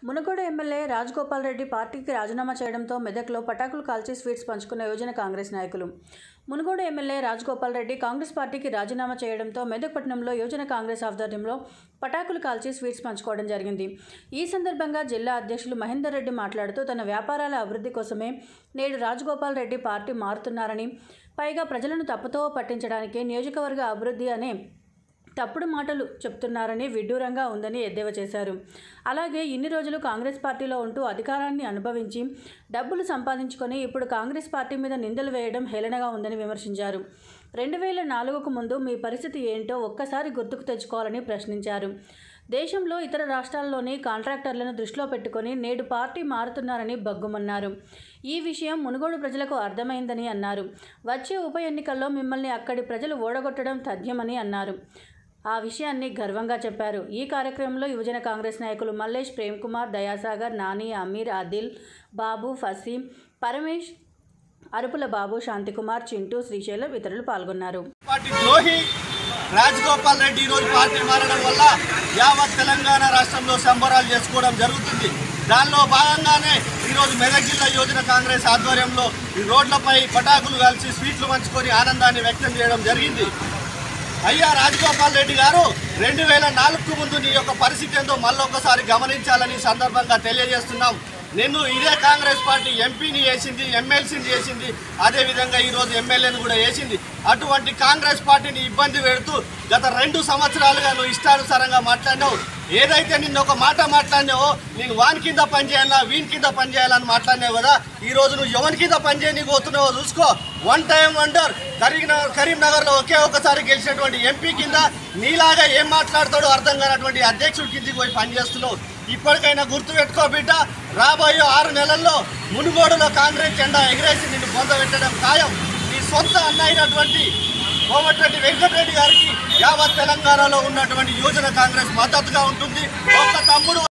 మునగోడు MLA Rajagopal Reddy పార్టీకి రాజీనామా చేయడంతో మెదక్లో పటాకులు కాల్చి స్వీట్స్ పంచుకున్న యువజన కాంగ్రెస్ నాయకులు మునుగోడు ఎమ్మెల్యే రాజగోపాల్ రెడ్డి కాంగ్రెస్ పార్టీకి రాజీనామా చేయడంతో మెదక్ పట్టణంలో యువజన కాంగ్రెస్ ఆధ్వర్యంలో పటాకులు కాల్చి స్వీట్స్ పంచుకోవడం జరిగింది ఈ సందర్భంగా జిల్లా అధ్యక్షులు మహేందర్ రెడ్డి మాట్లాడుతూ తన వ్యాపారాల అభివృద్ధి కోసమే నేడు రాజగోపాల్ రెడ్డి పార్టీ మారుతున్నారని పైగా ప్రజలను తప్పుతో పట్టించడానికి నియోజకవర్గ అభివృద్ధి అనే తప్పుడు మాటలు చెప్తున్నారని విడ్డూరంగా ఉందని ఎద్దేవా చేశారు అలాగే ఇన్ని రోజులు కాంగ్రెస్ పార్టీలో ఉంటూ అధికారాన్ని అనుభవించి డబ్బులు సంపాదించుకొని ఇప్పుడు కాంగ్రెస్ పార్టీ మీద నిందలు వేయడం హేళనగా ఉందని విమర్శించారు రెండు వేల నాలుగుకు ముందు మీ పరిస్థితి ఏంటో ఒక్కసారి గుర్తుకు తెచ్చుకోవాలని ప్రశ్నించారు దేశంలో ఇతర రాష్ట్రాల్లోని కాంట్రాక్టర్లను దృష్టిలో పెట్టుకొని నేడు పార్టీ మారుతున్నారని బగ్గుమన్నారు ఈ విషయం మునుగోడు ప్రజలకు అర్థమైందని అన్నారు వచ్చే ఉప ఎన్నికల్లో మిమ్మల్ని అక్కడి ప్రజలు ఓడగొట్టడం తథ్యమని అన్నారు ఆ విషయాన్ని గర్వంగా చెప్పారు ఈ కార్యక్రమంలో యువజన కాంగ్రెస్ నాయకులు మల్లేష్ ప్రేమ్ కుమార్ దయాసాగర్ నాని అమీర్ ఆదిల్ బాబు ఫసీం పరమేష్ అరుపుల బాబు శాంతికుమార్ చింటూ శ్రీశైలం ఇతరులు పాల్గొన్నారు పార్టీ ద్రోహి రాజగోపాల్ రెడ్డి ఈరోజు పార్టీ మారడం వల్ల యావత్ తెలంగాణ రాష్ట్రంలో సంబరాలు చేసుకోవడం జరుగుతుంది దానిలో భాగంగానే ఈరోజు మెదక్ జిల్లా యోజన కాంగ్రెస్ ఆధ్వర్యంలో ఈ రోడ్లపై పటాకులు కలిసి స్వీట్లు పంచుకొని ఆనందాన్ని వ్యక్తం చేయడం జరిగింది అయ్యా రాజగోపాల్ రెడ్డి గారు రెండు వేల నాలుగుకు ముందు నీ యొక్క పరిస్థితి ఏందో మళ్ళొకసారి గమనించాలని ఈ సందర్భంగా తెలియజేస్తున్నాం నిన్ను ఇదే కాంగ్రెస్ పార్టీ ఎంపీని వేసింది ఎమ్మెల్సీని చేసింది అదేవిధంగా ఈరోజు ఎమ్మెల్యేని కూడా వేసింది అటువంటి కాంగ్రెస్ పార్టీని ఇబ్బంది పెడుతూ గత రెండు సంవత్సరాలుగా నువ్వు ఇష్టానుసారంగా మాట్లాడినావు ఏదైతే నిన్ను ఒక మాట మాట్లాడినావో నేను వాని కింద పని చేయాలా వీని కింద పని చేయాలని మాట్లాడినావు కదా ఈ రోజు నువ్వు ఎవరి కింద పని చేయని పోతున్నావో చూసుకో వన్ టైం వండర్ కరీంనగర్ కరీంనగర్లో ఒకే ఒకసారి గెలిచినటువంటి ఎంపీ కింద నీలాగా ఏం మాట్లాడతాడో అర్థం కానటువంటి అధ్యక్షుడి కిందికి పోయి పనిచేస్తున్నావు ఇప్పటికైనా గుర్తు పెట్టుకో బిడ్డ రాబోయే ఆరు నెలల్లో మునుగోడులో కాంగ్రెస్ జెండా ఎగిరేసి నిన్ను పొందబెట్టడం ఖాయం నీ సొంత అన్న అయినటువంటి కోమటిరెడ్డి వెంకటరెడ్డి గారికి యావత్ తెలంగాణలో ఉన్నటువంటి యువజన కాంగ్రెస్ మద్దతుగా ఉంటుంది ఒక తమ్ముడు